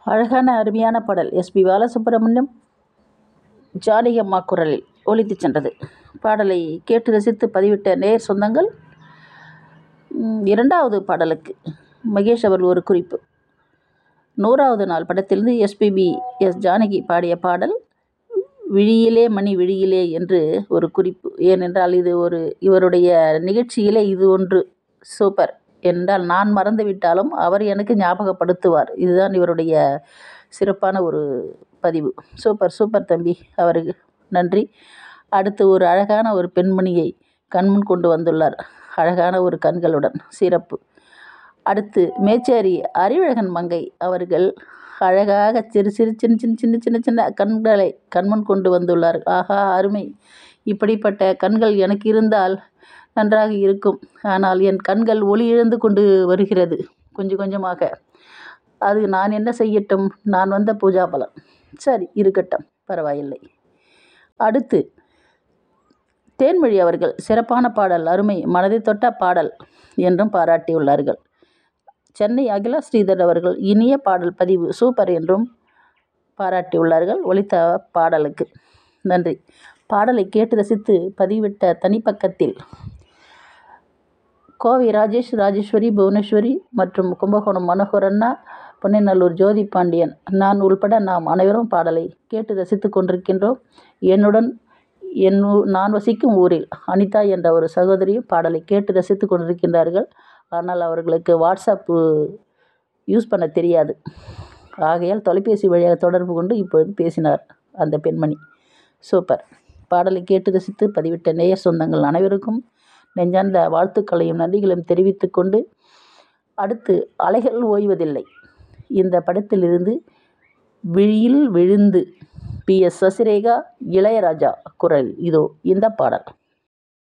அழகான அருமையான பாடல் எஸ்பி பாலசுப்ரமணியம் ஜானகி அம்மா குரலில் ஒலித்துச் சென்றது பாடலை கேட்டு ரசித்து பதிவிட்ட நேர் சொந்தங்கள் ம், இரண்டாவது பாடலுக்கு மகேஷ் அவர்கள் ஒரு குறிப்பு நூறாவது நாள் படத்திலிருந்து எஸ்பிபி எஸ் ஜானகி பாடிய பாடல் விழியிலே மணி விழியிலே என்று ஒரு குறிப்பு ஏனென்றால் இது ஒரு இவருடைய நிகழ்ச்சியிலே இது ஒன்று சூப்பர் என்றால் நான் மறந்து விட்டாலும் அவர் எனக்கு ஞாபகப்படுத்துவார் இதுதான் இவருடைய சிறப்பான ஒரு பதிவு சூப்பர் சூப்பர் தம்பி அவருக்கு நன்றி அடுத்து ஒரு அழகான ஒரு பெண்மணியை கண்முன் கொண்டு வந்துள்ளார் அழகான ஒரு கண்களுடன் சிறப்பு அடுத்து மேச்சேரி அறிவழகன் மங்கை அவர்கள் அழகாக சிறு சிறு சின்ன சின்ன சின்ன சின்ன சின்ன கண்களை கண்முன் கொண்டு வந்துள்ளார் ஆஹா அருமை இப்படிப்பட்ட கண்கள் எனக்கு இருந்தால் நன்றாக இருக்கும் ஆனால் என் கண்கள் ஒளி இழந்து கொண்டு வருகிறது கொஞ்சம் கொஞ்சமாக அது நான் என்ன செய்யட்டும் நான் வந்த பூஜா பலம் சரி இருக்கட்டும் பரவாயில்லை அடுத்து தேன்மொழி அவர்கள் சிறப்பான பாடல் அருமை மனதை தொட்ட பாடல் என்றும் பாராட்டியுள்ளார்கள் சென்னை அகிலா ஸ்ரீதர் அவர்கள் இனிய பாடல் பதிவு சூப்பர் என்றும் பாராட்டியுள்ளார்கள் ஒலித்த பாடலுக்கு நன்றி பாடலை கேட்டு ரசித்து பதிவிட்ட தனிப்பக்கத்தில் கோவை ராஜேஷ் ராஜேஸ்வரி புவனேஸ்வரி மற்றும் கும்பகோணம் மனோகர் அண்ணா பொன்னைநல்லூர் ஜோதி பாண்டியன் நான் உள்பட நாம் அனைவரும் பாடலை கேட்டு ரசித்து கொண்டிருக்கின்றோம் என்னுடன் என் ஊ- நான் வசிக்கும் ஊரில் அனிதா என்ற ஒரு சகோதரியும் பாடலை கேட்டு ரசித்து கொண்டிருக்கின்றார்கள் ஆனால் அவர்களுக்கு வாட்ஸ்அப்பு யூஸ் பண்ண தெரியாது ஆகையால் தொலைபேசி வழியாக தொடர்பு கொண்டு இப்பொழுது பேசினார் அந்த பெண்மணி சூப்பர் பாடலை கேட்டு ரசித்து பதிவிட்ட நேயர் சொந்தங்கள் அனைவருக்கும் நெஞ்சார்ந்த வாழ்த்துக்களையும் நன்றிகளையும் தெரிவித்துக் கொண்டு அடுத்து அலைகள் ஓய்வதில்லை இந்த படத்திலிருந்து விழியில் விழுந்து பி எஸ் சசிரேகா இளையராஜா குரல் இதோ இந்த பாடல்